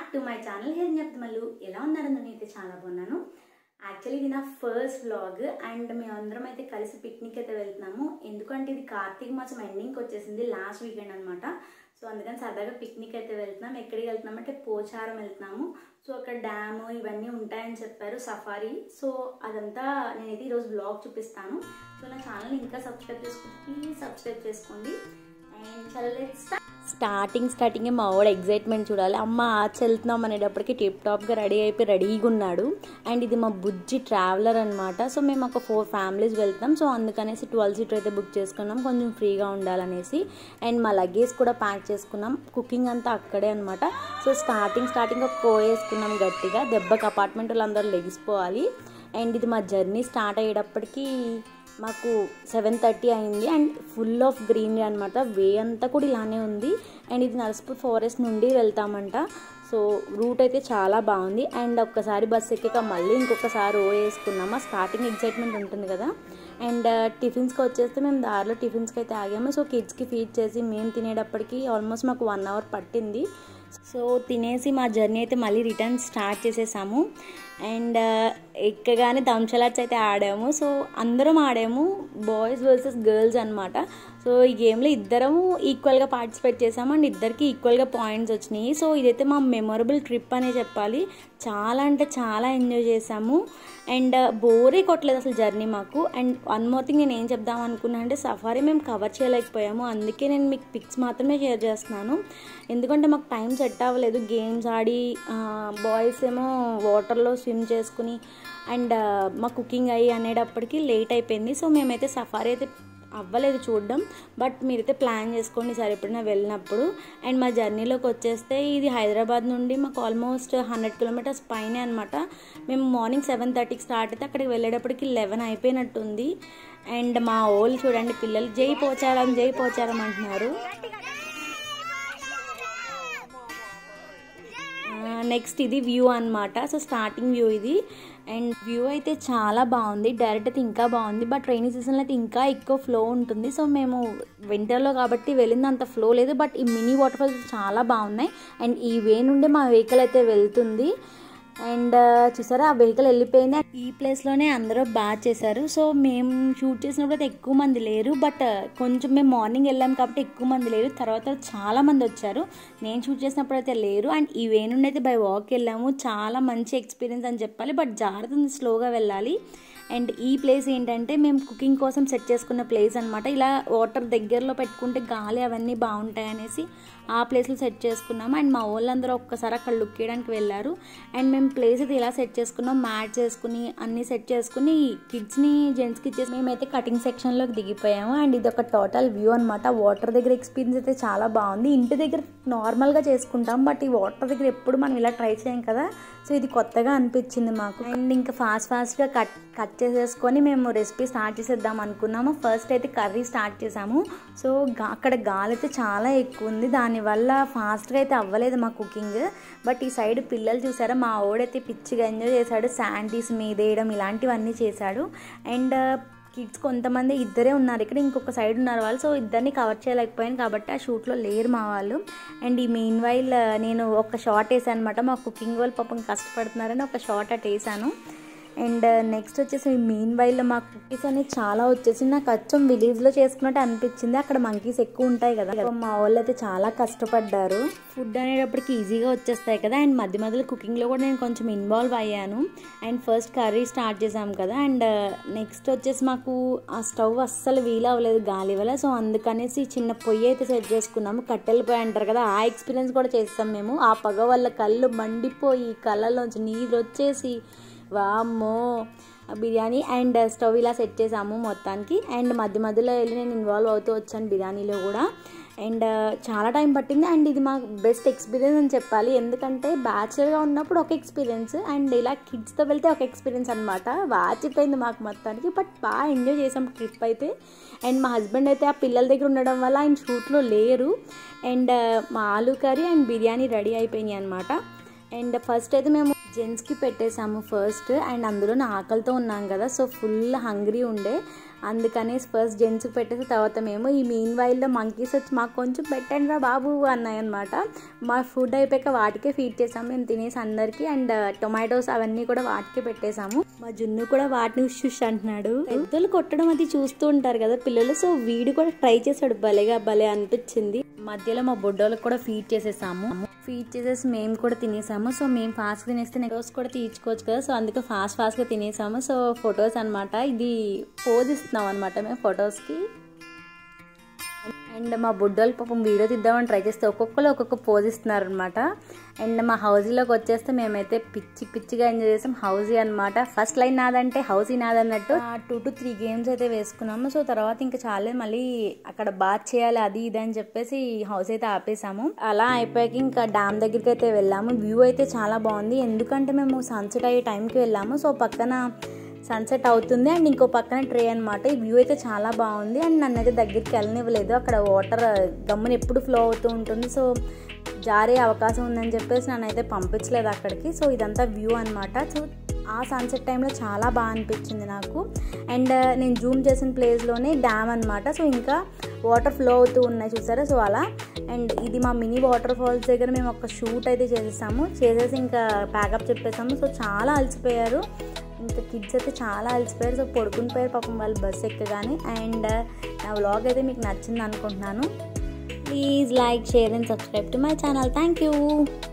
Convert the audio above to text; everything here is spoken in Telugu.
బ్యాక్ టు మై ఛానల్ హెయిర్ చెప్తమల్లు ఎలా ఉన్నారు నేనైతే చాలా బాగున్నాను యాక్చువల్లీ ఇది నా ఫస్ట్ వ్లాగ్ అండ్ మేమందరం అయితే కలిసి పిక్నిక్ అయితే వెళ్తున్నాము ఎందుకంటే ఇది కార్తీక మాసం ఎండింగ్కి వచ్చేసింది లాస్ట్ వీకెండ్ అనమాట సో అందుకని సరదాగా పిక్నిక్ అయితే వెళ్తున్నాం ఎక్కడికి వెళ్తున్నాం అంటే పోచారం వెళ్తున్నాము సో అక్కడ డ్యామ్ ఇవన్నీ ఉంటాయని చెప్పారు సఫారీ సో అదంతా నేనైతే ఈరోజు బ్లాగ్ చూపిస్తాను సో నా ఛానల్ ఇంకా సబ్స్క్రైబ్ చేసుకుంటే ప్లీజ్ సబ్స్క్రైబ్ చేసుకోండి అండ్ చలో లెట్స్ స్టార్టింగ్ స్టార్టింగే మా వాడు ఎగ్జైట్మెంట్ చూడాలి అమ్మ ఆచి వెళ్తున్నాం అనేటప్పటికి టిప్ టాప్గా రెడీ అయిపోయి రెడీగా ఉన్నాడు అండ్ ఇది మా బుజ్జి ట్రావెలర్ అనమాట సో మేము ఒక ఫోర్ ఫ్యామిలీస్ వెళ్తాం సో అందుకనేసి ట్వెల్వ్ సీటర్ అయితే బుక్ చేసుకున్నాం కొంచెం ఫ్రీగా ఉండాలనేసి అండ్ మా లగేజ్ కూడా ప్యాక్ చేసుకున్నాం కుకింగ్ అంతా అక్కడే అనమాట సో స్టార్టింగ్ స్టార్టింగ్ ఒక కో వేసుకున్నాం గట్టిగా దెబ్బకి అపార్ట్మెంట్ వాళ్ళందరూ లెగిసిపోవాలి అండ్ ఇది మా జర్నీ స్టార్ట్ అయ్యేటప్పటికి మాకు సెవెన్ థర్టీ అయింది అండ్ ఫుల్ ఆఫ్ గ్రీనరీ అనమాట వే అంతా కూడా ఇలానే ఉంది అండ్ ఇది నర్స్పూర్ ఫారెస్ట్ నుండి వెళ్తామంట సో రూట్ అయితే చాలా బాగుంది అండ్ ఒక్కసారి బస్ ఎక్కాక మళ్ళీ ఇంకొకసారి ఓ వేసుకున్నామా స్టార్టింగ్ ఎగ్జైట్మెంట్ ఉంటుంది కదా అండ్ టిఫిన్స్కి వచ్చేస్తే మేము దారిలో టిఫిన్స్కి అయితే ఆగాము సో కిడ్స్కి ఫీడ్ చేసి మేము తినేటప్పటికి ఆల్మోస్ట్ మాకు వన్ అవర్ పట్టింది సో తినేసి మా జర్నీ అయితే మళ్ళీ రిటర్న్ స్టార్ట్ చేసేసాము అండ్ ఎక్కగానే దంశలాట్స్ అయితే ఆడాము సో అందరం ఆడాము బాయ్స్ వర్సెస్ గర్ల్స్ అనమాట సో ఈ గేమ్లో ఇద్దరము ఈక్వల్గా పార్టిసిపేట్ చేసాము అండ్ ఇద్దరికి ఈక్వల్గా పాయింట్స్ వచ్చినాయి సో ఇదైతే మా మెమొరబుల్ ట్రిప్ అనే చెప్పాలి చాలా అంటే చాలా ఎంజాయ్ చేసాము అండ్ బోరే కొట్టలేదు అసలు జర్నీ మాకు అండ్ వన్ మోర్ థింగ్ నేను ఏం చెప్దాం అనుకున్నా అంటే సఫారీ మేము కవర్ చేయలేకపోయాము అందుకే నేను మీకు పిక్స్ మాత్రమే షేర్ చేస్తున్నాను ఎందుకంటే మాకు టైం సెట్ అవ్వలేదు గేమ్స్ ఆడి బాయ్స్ ఏమో వాటర్లో స్విమ్ చేసుకుని అండ్ మా కుకింగ్ అయ్యి అనేటప్పటికి లేట్ అయిపోయింది సో మేమైతే సఫారీ అయితే అవ్వలేదు చూడడం బట్ మీరైతే ప్లాన్ చేసుకోండి సార్ ఎప్పుడైనా వెళ్ళినప్పుడు అండ్ మా జర్నీలోకి వచ్చేస్తే ఇది హైదరాబాద్ నుండి మాకు ఆల్మోస్ట్ హండ్రెడ్ కిలోమీటర్స్ పైనే అనమాట మేము మార్నింగ్ సెవెన్ థర్టీకి స్టార్ట్ అయితే అక్కడికి వెళ్ళేటప్పటికి లెవెన్ అయిపోయినట్టుంది అండ్ మా ఓళ్ళు చూడండి పిల్లలు జై పోచారం జై పోచారం అంటున్నారు నెక్స్ట్ ఇది వ్యూ అనమాట సో స్టార్టింగ్ వ్యూ ఇది అండ్ వ్యూ అయితే చాలా బాగుంది డైరెక్ట్ అయితే ఇంకా బాగుంది బట్ రైనీ సీజన్లో అయితే ఇంకా ఎక్కువ ఫ్లో ఉంటుంది సో మేము వింటర్లో కాబట్టి వెళ్ళింది అంత ఫ్లో లేదు బట్ ఈ మినీ వాటర్ ఫాల్స్ చాలా బాగున్నాయి అండ్ ఈ వే నుండి మా వెహికల్ అయితే వెళ్తుంది అండ్ చూసారా ఆ వెహికల్ వెళ్ళిపోయింది ఈ ప్లేస్లోనే అందరూ బాగా చేశారు సో మేము షూట్ చేసినప్పుడు అయితే ఎక్కువ మంది లేరు బట్ కొంచెం మేము మార్నింగ్ వెళ్ళాం కాబట్టి ఎక్కువ మంది లేరు తర్వాత చాలా మంది వచ్చారు నేను షూట్ చేసినప్పుడు అయితే లేరు అండ్ ఈ వే నుండి అయితే బై వాక్ వెళ్ళాము చాలా మంచి ఎక్స్పీరియన్స్ అని చెప్పాలి బట్ జాగ్రత్త స్లోగా వెళ్ళాలి అండ్ ఈ ప్లేస్ ఏంటంటే మేము కుకింగ్ కోసం సెట్ చేసుకున్న ప్లేస్ అనమాట ఇలా వాటర్ దగ్గరలో పెట్టుకుంటే గాలి అవన్నీ బాగుంటాయి అనేసి ఆ ప్లేస్లో సెట్ చేసుకున్నాము అండ్ మా వాళ్ళందరూ ఒక్కసారి అక్కడ లుక్ చేయడానికి వెళ్ళారు అండ్ మేము ప్లేస్ అయితే ఇలా సెట్ చేసుకున్నాం మ్యాట్ చేసుకుని అన్నీ సెట్ చేసుకుని కిడ్స్ని జెంట్స్కి ఇచ్చేసి మేమైతే కటింగ్ సెక్షన్లోకి దిగిపోయాము అండ్ ఇది ఒక టోటల్ వ్యూ అనమాట వాటర్ దగ్గర ఎక్స్పీరియన్స్ అయితే చాలా బాగుంది ఇంటి దగ్గర నార్మల్గా చేసుకుంటాం బట్ ఈ వాటర్ దగ్గర ఎప్పుడు మనం ఇలా ట్రై చేయం కదా సో ఇది కొత్తగా అనిపించింది మాకు అండ్ ఇంకా ఫాస్ట్ ఫాస్ట్గా కట్ కట్ చేసేసుకొని మేము రెసిపీ స్టార్ట్ చేసేద్దాం అనుకున్నాము ఫస్ట్ అయితే కర్రీ స్టార్ట్ చేసాము సో అక్కడ గాలి అయితే చాలా ఎక్కువ ఉంది దానివల్ల ఫాస్ట్గా అయితే అవ్వలేదు మా కుకింగ్ బట్ ఈ సైడ్ పిల్లలు చూసారా మా ఓడైతే పిచ్చిగా ఎంజాయ్ చేశాడు శాండీస్ మీదేయడం ఇలాంటివన్నీ చేశాడు అండ్ కిడ్స్ కొంతమంది ఇద్దరే ఉన్నారు ఇక్కడ ఇంకొక సైడ్ ఉన్నారు వాళ్ళు సో ఇద్దరిని కవర్ చేయలేకపోయాను కాబట్టి ఆ షూట్లో లేరు మా వాళ్ళు అండ్ ఈ మెయిన్ వైల్ నేను ఒక షార్ట్ వేసాను అనమాట మా కుకింగ్ వాళ్ళు పాపం కష్టపడుతున్నారని ఒక షార్ట్ అట్ వేసాను అండ్ నెక్స్ట్ వచ్చేసి మెయిన్ వైల్లో మా కుకీస్ అనేవి చాలా వచ్చేసి నాకు అచ్చం విలేజ్లో చేసుకున్నట్టు అనిపించింది అక్కడ మంకీస్ ఎక్కువ ఉంటాయి కదా మా వాళ్ళు అయితే చాలా కష్టపడ్డారు ఫుడ్ అనేటప్పటికి ఈజీగా వచ్చేస్తాయి కదా అండ్ మధ్య మధ్యలో కుకింగ్లో కూడా నేను కొంచెం ఇన్వాల్వ్ అయ్యాను అండ్ ఫస్ట్ కర్రీ స్టార్ట్ చేసాం కదా అండ్ నెక్స్ట్ వచ్చేసి మాకు ఆ స్టవ్ అస్సలు వీల్ అవ్వలేదు గాలి వల్ల సో అందుకనేసి చిన్న పొయ్యి అయితే సెట్ చేసుకున్నాము కట్టెలు పొయ్యి అంటారు కదా ఆ ఎక్స్పీరియన్స్ కూడా చేస్తాం మేము ఆ పగ వల్ల కళ్ళు మండిపోయి కళ్ళలోంచి నీళ్ళు వచ్చేసి వామ్మో బిర్యానీ అండ్ స్టవ్ ఇలా సెట్ చేసాము మొత్తానికి అండ్ మధ్య మధ్యలో వెళ్ళి నేను ఇన్వాల్వ్ అవుతూ వచ్చాను బిర్యానీలో కూడా అండ్ చాలా టైం పట్టింది అండ్ ఇది మాకు బెస్ట్ ఎక్స్పీరియన్స్ అని చెప్పాలి ఎందుకంటే బ్యాచులర్గా ఉన్నప్పుడు ఒక ఎక్స్పీరియన్స్ అండ్ ఇలా కిడ్స్తో వెళ్తే ఒక ఎక్స్పీరియన్స్ అనమాట వాచిపోయింది మాకు మొత్తానికి బట్ బాగా ఎంజాయ్ చేసాం ట్రిప్ అయితే అండ్ మా హస్బెండ్ అయితే ఆ పిల్లల దగ్గర ఉండడం వల్ల ఆయన షూట్లో లేరు అండ్ మా aloo curry and biryani ready అయిపోయినాయి అనమాట అండ్ ఫస్ట్ అయితే మేము జెంట్స్కి పెట్టేసాము ఫస్ట్ అండ్ అందులో నా ఆకలితో ఉన్నాం కదా సో ఫుల్ హంగ్రీ ఉండే అందుకని ఫస్ట్ జెంట్స్కి పెట్టేసి తర్వాత మేము ఈ మీన్ వైల్లో మంకీస్ వచ్చి మాకు కొంచెం పెట్టండి రా బాబు అన్నాయి అనమాట మా ఫుడ్ అయిపోయాక వాటికే ఫీడ్ చేసాము మేము తినేసి అందరికి అండ్ టొమాటోస్ అవన్నీ కూడా వాటికే పెట్టేసాము మా జున్ను కూడా వాటిని ఉష్ అంటున్నాడు పెద్దలు కొట్టడం అది చూస్తూ ఉంటారు కదా పిల్లలు సో వీడు కూడా ట్రై చేశాడు భలేగా భలే అనిపించింది మధ్యలో మా బొడ్డోళ్ళకి కూడా ఫీడ్ చేసేసాము ఫీడ్ చేసేసి మేము కూడా తినేసాము సో మేము ఫాస్ట్ తినేస్తే నెక్స్ట్ కూడా తీర్చుకోవచ్చు కదా సో అందుకే ఫాస్ట్ ఫాస్ట్గా తినేసాము సో ఫొటోస్ అనమాట ఇది పోజ్ ఇస్తున్నాం అనమాట మేము ఫొటోస్కి అండ్ మా బుడ్డోళ్ళు పాపం వీడియో తీద్దామని ట్రై చేస్తే ఒక్కొక్కరు ఒక్కొక్క పోజ్ ఇస్తున్నారు అనమాట అండ్ మా హౌజీలోకి వచ్చేస్తే మేమైతే పిచ్చి పిచ్చిగా ఎంజాయ్ చేసాం హౌజీ అనమాట ఫస్ట్ లైన్ నాదంటే హౌజీ నాదన్నట్టు టూ టు త్రీ గేమ్స్ అయితే వేసుకున్నాము సో తర్వాత ఇంకా చాలా మళ్ళీ అక్కడ బాత్ చేయాలి అది ఇది అని చెప్పేసి హౌస్ అయితే ఆపేసాము అలా అయిపోయాక ఇంకా డ్యామ్ దగ్గరికి అయితే వెళ్ళాము వ్యూ అయితే చాలా బాగుంది ఎందుకంటే మేము సన్సెట్ అయ్యే టైంకి వెళ్ళాము సో పక్కన సన్సెట్ అవుతుంది అండ్ ఇంకో పక్కన ట్రే అనమాట ఈ వ్యూ అయితే చాలా బాగుంది అండ్ నన్ను అయితే దగ్గరికి వెళ్ళనివ్వలేదు అక్కడ వాటర్ గమ్మున ఎప్పుడు ఫ్లో అవుతూ ఉంటుంది సో జారే అవకాశం ఉందని చెప్పేసి నన్ను అయితే పంపించలేదు అక్కడికి సో ఇదంతా వ్యూ అనమాట సో ఆ సన్సెట్ టైంలో చాలా బాగా అనిపించింది నాకు అండ్ నేను జూమ్ చేసిన ప్లేస్లోనే డ్యామ్ అనమాట సో ఇంకా వాటర్ ఫ్లో అవుతూ ఉన్నాయి చూసారా సో అలా అండ్ ఇది మా మినీ వాటర్ ఫాల్స్ దగ్గర మేము ఒక షూట్ అయితే చేసేసాము చేసేసి ఇంకా ప్యాకప్ చెప్పేసాము సో చాలా అలసిపోయారు ఇంకా కిడ్స్ అయితే చాలా అలసిపోయారు సో పడుకుని పోయారు పాపం వాళ్ళు బస్సు ఎక్కగానే అండ్ నా వ్లాగ్ అయితే మీకు నచ్చింది అనుకుంటున్నాను please like share and subscribe to my channel thank you